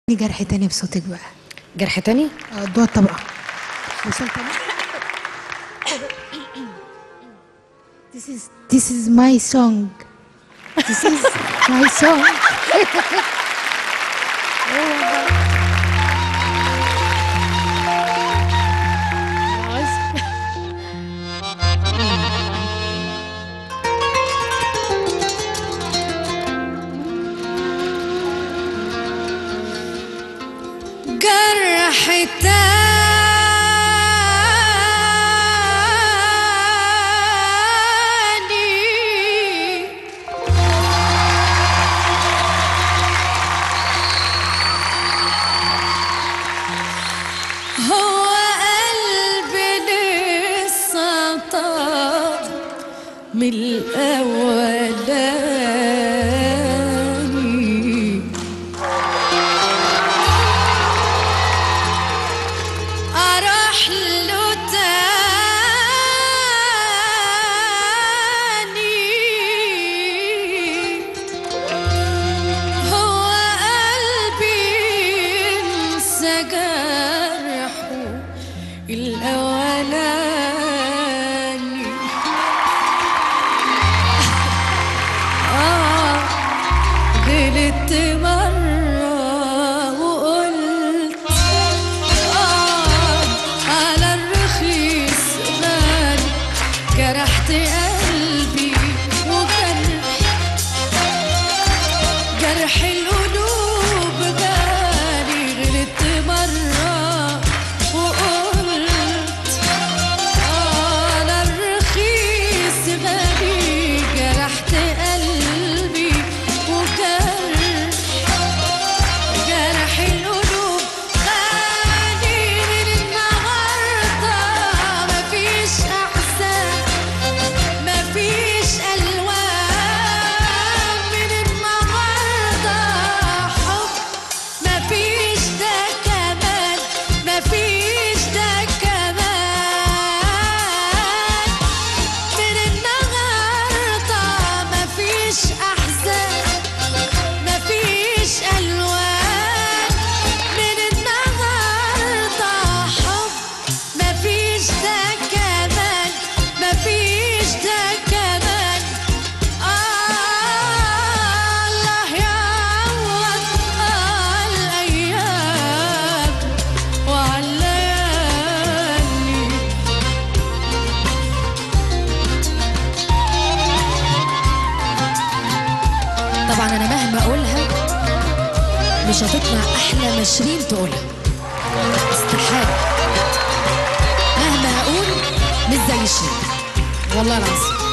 جرح تاني بصوتك بقى جرح تاني اه دوا الطبقة وصل تاني This is this is my song. This is my song. جرح تاني هو قلبي لسه طار من الأولاني أروح له تاني هو قلبي ينسى جرحه الأولاني آه غلطت مرة وقلت آه على الرخيص غالي جرحت قلبي وجرح جرح القلوب غالي غلطت مرة وقلت على الرخيص غالي جرحت قلبي وجرح جرح القلوب غالي من النهارده مفيش احزان مفيش الوان من النهارده حب مفيش ده كمان مفيش ده كمان من النهارده مفيش احزان مفيش ألوان من النهاردة حب مفيش ده كمان مفيش ده كمان الله يعوض على الأيام وعلى الليالي طبعا انا مهما اقولها مش هتطلع احلى ما شيرين تقولها استحاله مهما اقول مش زي شيرين والله العظيم